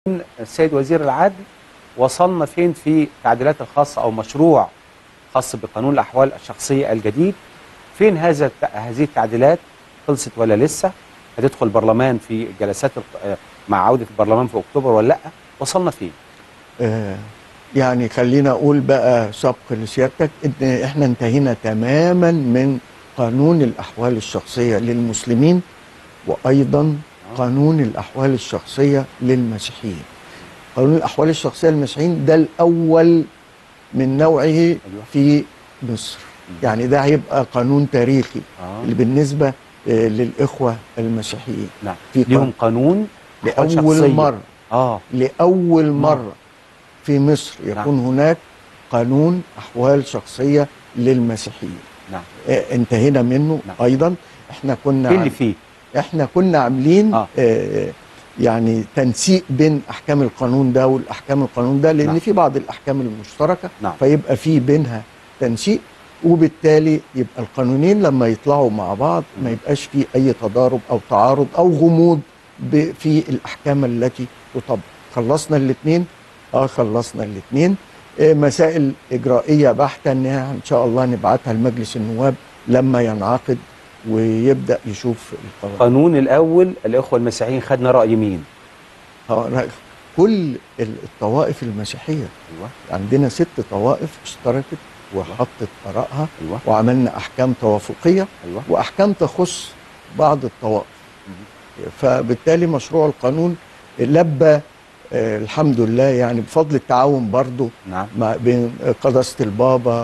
السيد وزير العدل وصلنا فين في التعديلات الخاصة أو مشروع خاص بقانون الأحوال الشخصية الجديد فين هذا الت- هذه التعديلات خلصت ولا لسه هتدخل البرلمان في جلسات الق- آه، مع عودة البرلمان في أكتوبر ولا لأ وصلنا فين آه، يعني خلينا اقول بقى سبق لسيادتك ان احنا انتهينا تماما من قانون الاحوال الشخصيه للمسلمين وايضا قانون الاحوال الشخصيه للمسيحيين. قانون الاحوال الشخصيه للمسيحيين ده الاول من نوعه في مصر. يعني ده هيبقى قانون تاريخي آه. اللي بالنسبه آه، للاخوه المسيحيين. نعم في ليهم قانون أحوال لاول شخصية. مره آه لأول مرة في مصر يكون هناك قانون أحوال شخصية للمسيحيين نعم آه، انتهينا منه نعم. أيضا احنا كنا إيه اللي عم- فيه احنا كنا عاملين آه. آه. يعني تنسيق بين احكام القانون ده والاحكام القانون ده لان نعم. في بعض الاحكام المشتركه نعم. فيبقى في بينها تنسيق وبالتالي يبقى القانونين لما يطلعوا مع بعض ما يبقاش في اي تضارب او تعارض او غموض ب- في الاحكام التي تطبق خلصنا الاثنين اه خلصنا الاثنين مسائل اجرائيه بحته انها ان شاء الله نبعتها لمجلس النواب لما ينعقد ويبدا يشوف القرار قانون الأول الإخوة المسيحيين خدنا رأي مين آه، لا، كل الطوائف المسيحيه أيوة عندنا ست طوائف اشتركت وحطت ارائها أيوة وعملنا احكام توافقيه أيوة واحكام تخص بعض الطوائف فبالتالي مشروع القانون لبى آه، الحمد لله يعني بفضل التعاون برضه نعم مع بين قداسه البابا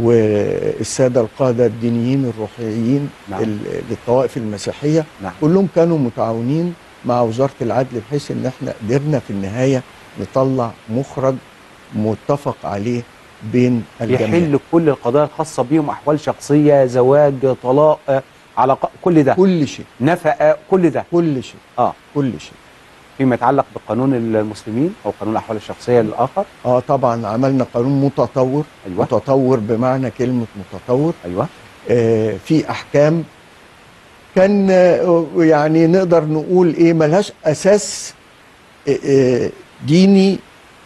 والساده القاده الدينيين الروحيين نعم. ال- للطوائف المسيحيه نعم كلهم كانوا متعاونين مع وزاره العدل بحيث ان احنا قدرنا في النهايه نطلع مخرج متفق عليه بين الجميع يحل كل القضايا الخاصة بيهم أحوال شخصية زواج طلاق آه، علاقة كل ده كل شيء نفقة كل ده كل شيء اه كل شيء فيما يتعلق بقانون المسلمين أو قانون الأحوال الشخصية الآخر اه طبعا عملنا قانون متطور أيوة متطور بمعنى كلمه متطور أيوة آه في احكام كان آه، يعني نقدر نقول ايه ملهاش اساس آه، آه، ديني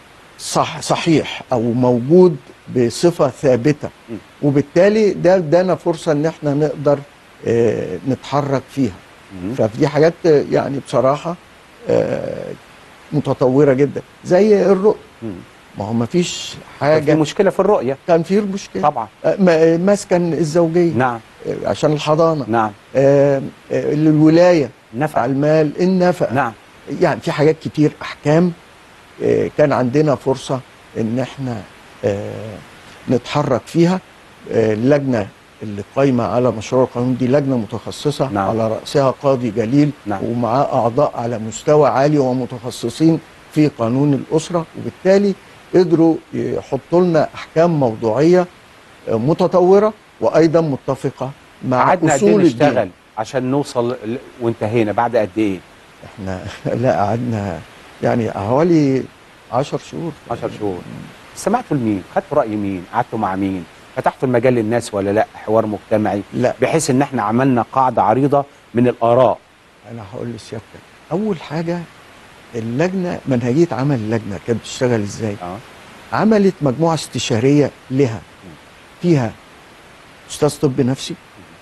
صح صحيح او موجود بصفه ثابته م. وبالتالي ده ادانا فرصه ان احنا نقدر آه، نتحرك فيها مم. ففي حاجات آه، يعني بصراحه آه، متطوره جدا زي الرؤيه مم. ما هو ما فيش في حاجه مشكلة في الرؤية كان في المشكله طبعا آه، م- مسكن الزوجيه نعم آه، عشان الحضانه نعم آه، آه، الولايه على نفقة المال النفقه نعم يعني في حاجات كتير احكام آه، كان عندنا فرصه ان احنا آه، نتحرك فيها آه، اللجنه اللي قايمه على مشروع القانون دي لجنه متخصصه نعم. على راسها قاضي جليل نعم. ومعاه اعضاء على مستوى عالي ومتخصصين في قانون الاسره وبالتالي قدروا يحطوا لنا احكام موضوعيه آه، متطوره وايضا متفقه مع قعدنا قد ايه اصول الدين نشتغل عشان نوصل ل- وانتهينا بعد قد ايه؟ احنا لا قعدنا يعني حوالي 10 شهور 10 شهور سمعتوا لمين؟ خدتوا رأي مين؟ قعدتوا مع مين؟ فتحتوا المجال للناس ولا لا؟ حوار مجتمعي لا بحيث ان احنا عملنا قاعدة عريضة من الآراء انا هقول لسيادتك اول حاجه اللجنه منهجيه عمل اللجنه كانت بتشتغل ازاي اه عملت مجموعه استشاريه لها فيها استاذ طب نفسي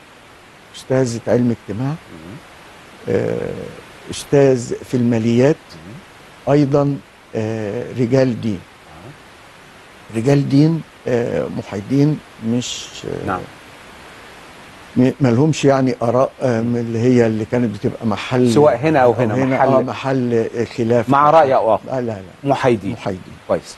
استاذ علم اجتماع مم. آه، استاذ في الماليات مم. ايضا آه، رجال دين آه. رجال دين آه، محايدين مش آه، نعم م- مالهمش يعني اراء آه، من اللي هي اللي كانت بتبقى محل سواء هنا أو هنا، هنا محل- محل, آه محل خلاف مع رأي أو آخر آه لا لا محايدين محايدين كويس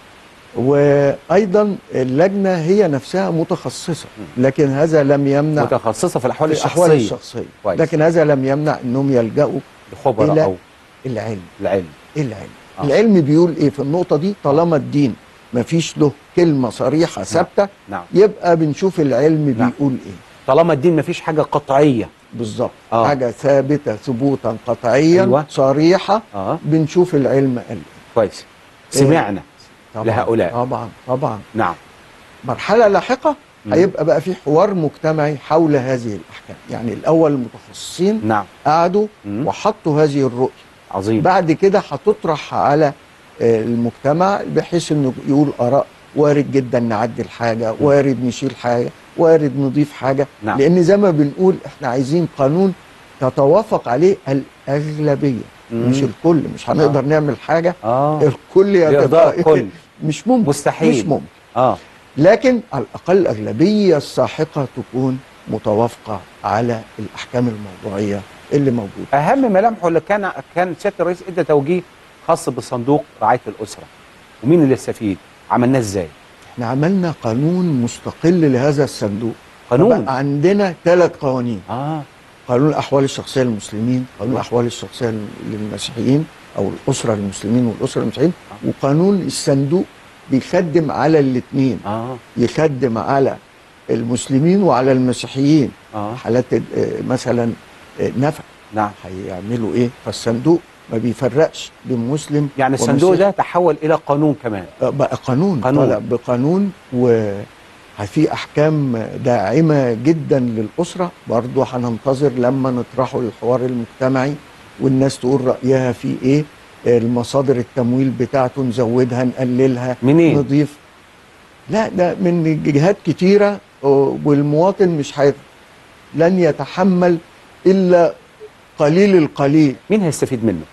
وايضا اللجنه هي نفسها متخصصه لكن هذا لم يمنع متخصصة في الأحوال في الأحوال الشخصية الشخصيه كويس. لكن هذا لم يمنع انهم يلجأوا خبراء إلى أو العلم العلم العلم آه. العلم بيقول ايه في النقطه دي طالما الدين ما فيش له كلمه صريحه ثابته نعم يبقى بنشوف العلم نعم. بيقول ايه طالما الدين مفيش حاجة قطعية بالظبط آه. حاجه ثابته ثبوتا قطعيا أيوة. صريحه اه بنشوف العلم قال إيه. كويس سمعنا طبعا لهؤلاء. طبعا طبعا نعم مرحله لاحقه مم. هيبقى بقى في حوار مجتمعي حول هذه الاحكام يعني الاول المتخصصين نعم قعدوا مم. وحطوا هذه الرؤيه عظيم بعد كده هتطرح على آه، المجتمع بحيث انه يقول اراء وارد جدا نعدل حاجه وارد نشيل حاجه وارد نضيف حاجه نعم. لان زي ما بنقول احنا عايزين قانون تتوافق عليه الاغلبيه مم. مش الكل مش هنقدر نعمل حاجه اه الكل لإرضاء يتفق الكل. مش ممكن مستحيل. مش ممكن اه لكن على الاقل الاغلبيه الساحقه تكون متوافقه على الاحكام الموضوعيه اللي موجوده اهم ملامحه اللي كان كان سياده الرئيس ادى توجيه خاص بصندوق رعايه الاسره ومين اللي يستفيد عملناه ازاي احنا عملنا قانون مستقل لهذا الصندوق قانون فبقى عندنا ثلاث قوانين اه قانون الاحوال الشخصيه للمسلمين قانون الاحوال الشخصيه للمسيحيين او الاسره للمسلمين والاسره للمسيحيين وقانون الصندوق بيخدم على الاثنين اه يخدم على المسلمين وعلى المسيحيين اه حالات آه، مثلا آه، نفع نعم هيعملوا ايه فالصندوق ما بيفرقش بين مسلم يعني الصندوق ومسيحي. ده تحول الى قانون كمان آه، بقى قانون قانون. طالع بقانون وفي احكام داعمه جدا للاسره برضه هننتظر لما نطرحه للحوار المجتمعي والناس تقول رايها فيه ايه المصادر التمويل بتاعته نزودها نقللها منين؟ نضيف لا ده من جهات كتيره آه، والمواطن مش هي لن يتحمل الا قليل القليل مين هيستفيد منه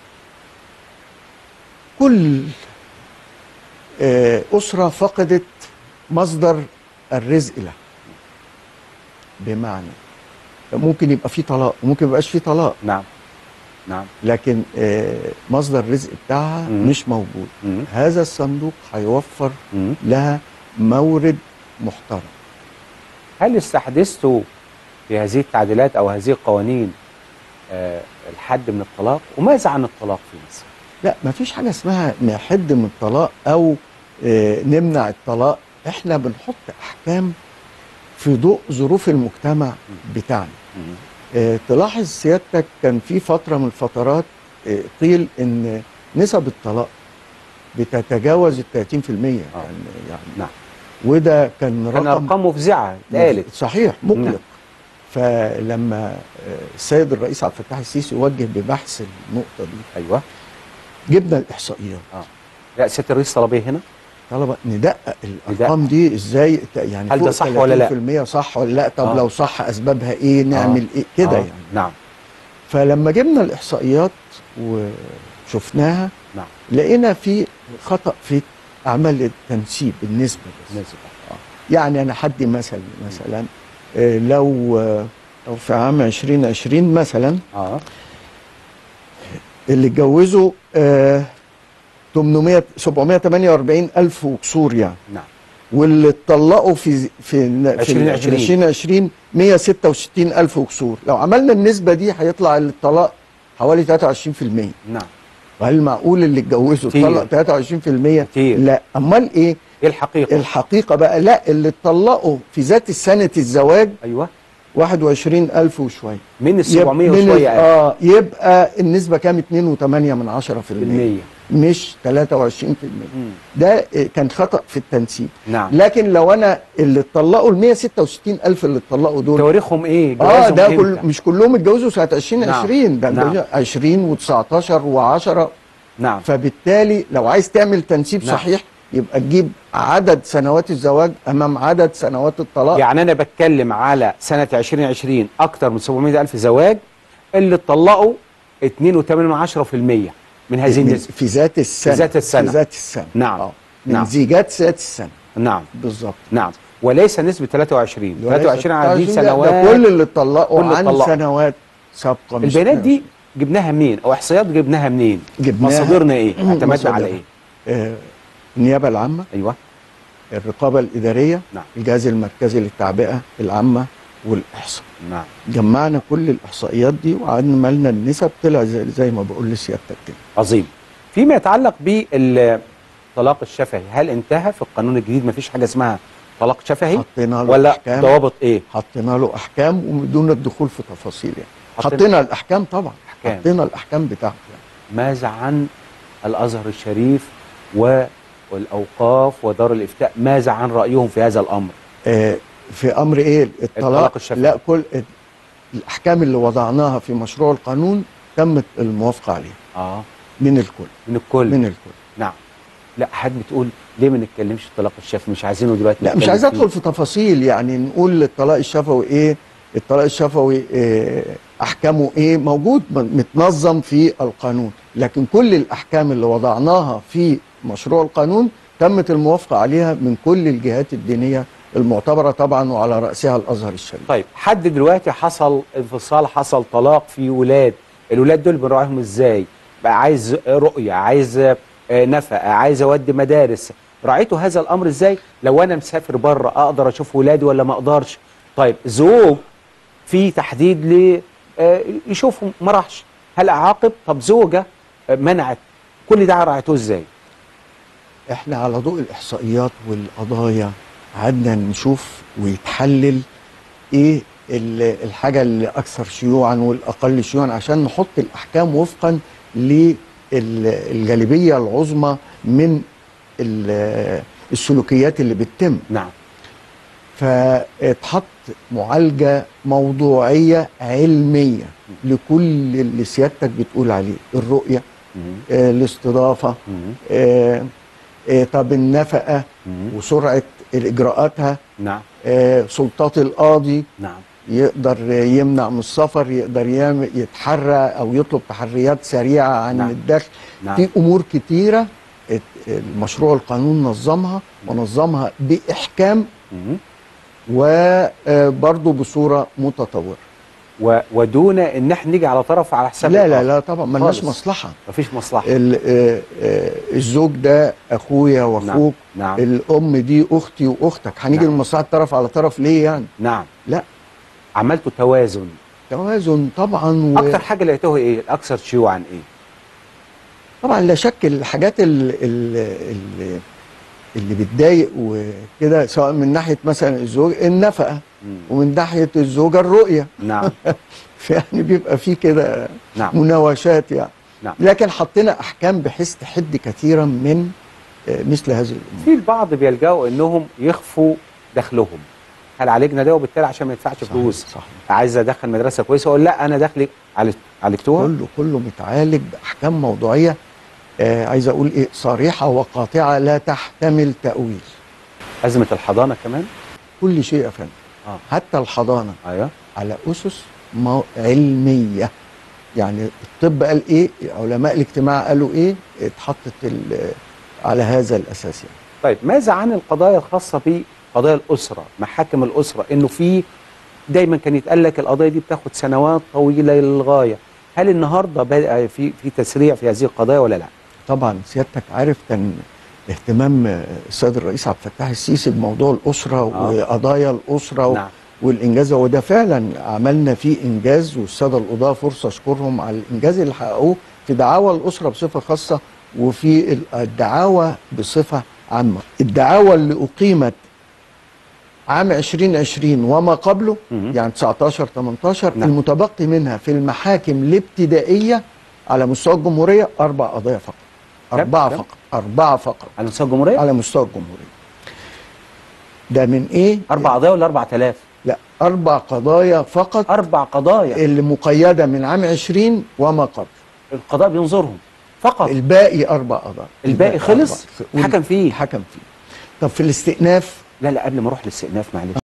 كل آه، أسرة فقدت مصدر الرزق لها بمعنى ممكن يبقى في طلاق وممكن يبقاش في طلاق نعم نعم لكن آه، مصدر الرزق بتاعها مم. مش موجود مم. هذا الصندوق هيوفر مم. لها مورد محترم هل استحدثتوا في هذه التعديلات او هذه القوانين آه الحد من الطلاق وماذا عن الطلاق في مصر لا ما فيش حاجة اسمها نحد من الطلاق أو آه، نمنع الطلاق احنا بنحط أحكام في ضوء ظروف المجتمع بتاعنا مم. آه، تلاحظ سيادتك كان في فترة من الفترات آه، قيل إن نسب الطلاق بتتجاوز ال 30% يعني يعني نعم وده كان كان رقم ارقام مفزعه اتقالت صحيح نعم. مقلق فلما آه، السيد الرئيس عبد الفتاح السيسي وجه ببحث النقطة دي ايوه جبنا الإحصائيات اه لا سياده الرئيس طلب ايه هنا طلبة ندقق الارقام دي ازاي ت- يعني هل ده فوق صح ولا لا؟ 30% صح ولا لا طب آه. لو صح اسبابها ايه نعمل ايه كده آه. يعني نعم فلما جبنا الاحصائيات وشفناها نعم لقينا في خطا في اعمال التنسيب النسبه بس نسبة. يعني انا حدي مثل مثلا آه، لو آه، لو في عام 2020 مثلا اه اللي اتجوزوا آه، 800 748 الف وكسور يعني نعم واللي اتطلقوا في في في 2020. 2020 166 الف وكسور لو عملنا النسبه دي هيطلع الطلاق حوالي 23% نعم وهل معقول اللي اتجوزوا كتير. اتطلق 23% كتير. لا امال ايه ايه الحقيقه الحقيقه بقى لا اللي اتطلقوا في ذات سنه الزواج ايوه 21 الف وشويه من ال يب- 700 من ال- وشويه ألف اه يبقى النسبه كام 2.8 من 10% بالمية مش 23% مم. ده آه، كان خطا في التنسيب نعم لكن لو انا اللي اتطلقوا ال 166 الف اللي اتطلقوا دول تواريخهم ايه اه جوازهم ده إمتى؟ كل مش كلهم اتجوزوا سنه 2020 ده نعم. اتجوزوا 20 و19 و10 نعم فبالتالي لو عايز تعمل تنسيب نعم. صحيح يبقى تجيب عدد سنوات الزواج امام عدد سنوات الطلاق يعني انا بتكلم على سنه 2020 اكتر من 700 الف زواج اللي اتطلقوا 2.8% من هذه من- النسبه في ذات السنه في ذات السنة. في ذات السنه نعم. آه. من نعم. زيجات ذات السنه نعم بالظبط نعم وليس نسبه 23 23 على دي 23 ده- سنوات ده كل اللي اتطلقوا كل اللي عن اتطلقوا. سنوات سابقه مش البيانات دي 22. جبناها منين او احصائيات جبناها منين جبناها- مصادرنا ايه اعتمدنا مصادرنا. على ايه آه، النيابه العامه ايوه الرقابه الاداريه نعم. الجهاز المركزي للتعبئه العامه والاحصاء نعم جمعنا كل الاحصائيات دي وعملنا النسب طلع زي, زي ما بقول لسيادتك كده عظيم فيما يتعلق بالطلاق الشفهي هل انتهى في القانون الجديد مفيش حاجه اسمها طلاق شفهي حطينا له ولا احكام ضوابط ايه حطينا له احكام وبدون الدخول في تفاصيل يعني حطينا- حطينا الاحكام طبعا أحكام. حطينا الاحكام بتاعته يعني. ماذا عن الازهر الشريف و- والاوقاف ودار الافتاء ماذا عن رايهم في هذا الامر آه في امر ايه الطلاق الطلاق الشفهي. لا كل الاحكام اللي وضعناها في مشروع القانون تمت الموافقه عليها اه من الكل من الكل من الكل نعم لا حد بتقول ليه ما نتكلمش في الطلاق الشافي مش عايزينه دلوقتي لا مش نتكلم عايز فيه. ادخل في تفاصيل يعني نقول الطلاق الشفوي ايه الطلاق الشفوي إيه احكامه ايه موجود م- متنظم في القانون لكن كل الاحكام اللي وضعناها في مشروع القانون تمت الموافقه عليها من كل الجهات الدينيه المعتبره طبعا وعلى راسها الازهر الشريف طيب حد دلوقتي حصل انفصال حصل طلاق في ولاد الولاد دول بنراعيهم ازاي بقى عايز رؤية عايز آه، نفقة عايز اودي مدارس راعيتوا هذا الامر ازاي لو انا مسافر بره اقدر اشوف ولادي ولا ما اقدرش طيب زوج في تحديد ل آه، يشوفهم ما راحش هل اعاقب طب زوجة آه، منعت كل ده راعيتوه ازاي احنا على ضوء الاحصائيات والقضايا قعدنا نشوف ويتحلل ايه ال- الحاجه اللي اكثر شيوعا والاقل شيوعا عشان نحط الاحكام وفقا للجاذبيه العظمى من ال- السلوكيات اللي بتتم نعم فاتحط معالجه موضوعيه علميه لكل اللي سيادتك بتقول عليه الرؤيه مم. آه، الاستضافه مم. آه، آه، طب النفقه مم. وسرعه اجراءاتها نعم آه، سلطات القاضي نعم يقدر يمنع من السفر يقدر يعمل يتحرى او يطلب تحريات سريعه عن نعم. الدخل نعم في امور كتيره ات- المشروع القانون نظمها ونظمها باحكام مم. وبرضه بصوره متطوره و- ودون ان احنا نيجي على طرف على حساب لا لا الآخر. لا طبعا ملناش خالص. مصلحه مفيش مصلحه ال- آه، آه، الزوج ده اخويا واخوك نعم الام دي اختي واختك هنيجي نعم. لمصلحه طرف على طرف ليه يعني نعم لا عملتوا توازن توازن طبعا اكتر حاجه لقيتوها ايه الاكثر شيوعا ايه طبعا لا شك الحاجات اللي, اللي, اللي بتضايق وكده سواء من ناحيه مثلا الزوج النفقه مم. ومن ناحيه الزوجه الرؤيه نعم فيعني بيبقى في كده نعم مناوشات يعني نعم لكن حطينا احكام بحيث تحد كثيرا من آه، مثل هذه الامور في البعض بيلجأوا انهم يخفوا دخلهم هل عالجنا ده وبالتالي عشان ما يدفعش صحيح، فلوس صحيح عايز ادخل مدرسه كويسه اقول لا انا دخلي عالج- عالجتوها كله كله متعالج باحكام موضوعيه آه عايز اقول ايه صريحه وقاطعه لا تحتمل تاويل ازمه الحضانه كمان كل شيء يا فندم اه حتى الحضانه ايوه على اسس مو- علميه يعني الطب قال ايه علماء الاجتماع قالوا ايه اتحطت ال- على هذا الاساس يعني طيب ماذا عن القضايا الخاصه بقضايا الاسره محاكم الاسره انه في دايما كان يتقال لك القضايا دي بتاخد سنوات طويله للغايه هل النهارده بقى في في تسريع في هذه القضايا ولا لا طبعا سيادتك عارف كان اهتمام السيد الرئيس عبد الفتاح السيسي بموضوع الاسره آه. وقضايا الاسره و... نعم والانجاز وده فعلا عملنا فيه انجاز والساده القضاه فرصه اشكرهم على الانجاز اللي حققوه في دعاوى الاسره بصفه خاصه وفي ال- الدعاوى بصفه عامه الدعاوى اللي اقيمت عام 2020 وما قبله مهم. يعني 19 18 نعم. المتبقي منها في المحاكم الابتدائيه على مستوى الجمهوريه اربع قضايا فقط كم؟ اربعه كم؟ فقط اربعه فقط على مستوى الجمهوريه على مستوى الجمهوريه ده من ايه اربع قضايا ولا 4000 لا اربع قضايا فقط اربع قضايا اللي مقيده من عام 20 وما قبل القضاء بينظرهم فقط الباقي اربع قضايا الباقي خلص؟ أربع. حكم فيه. حكم فيه طب في الاستئناف لا لا قبل ما اروح للاستئناف معلش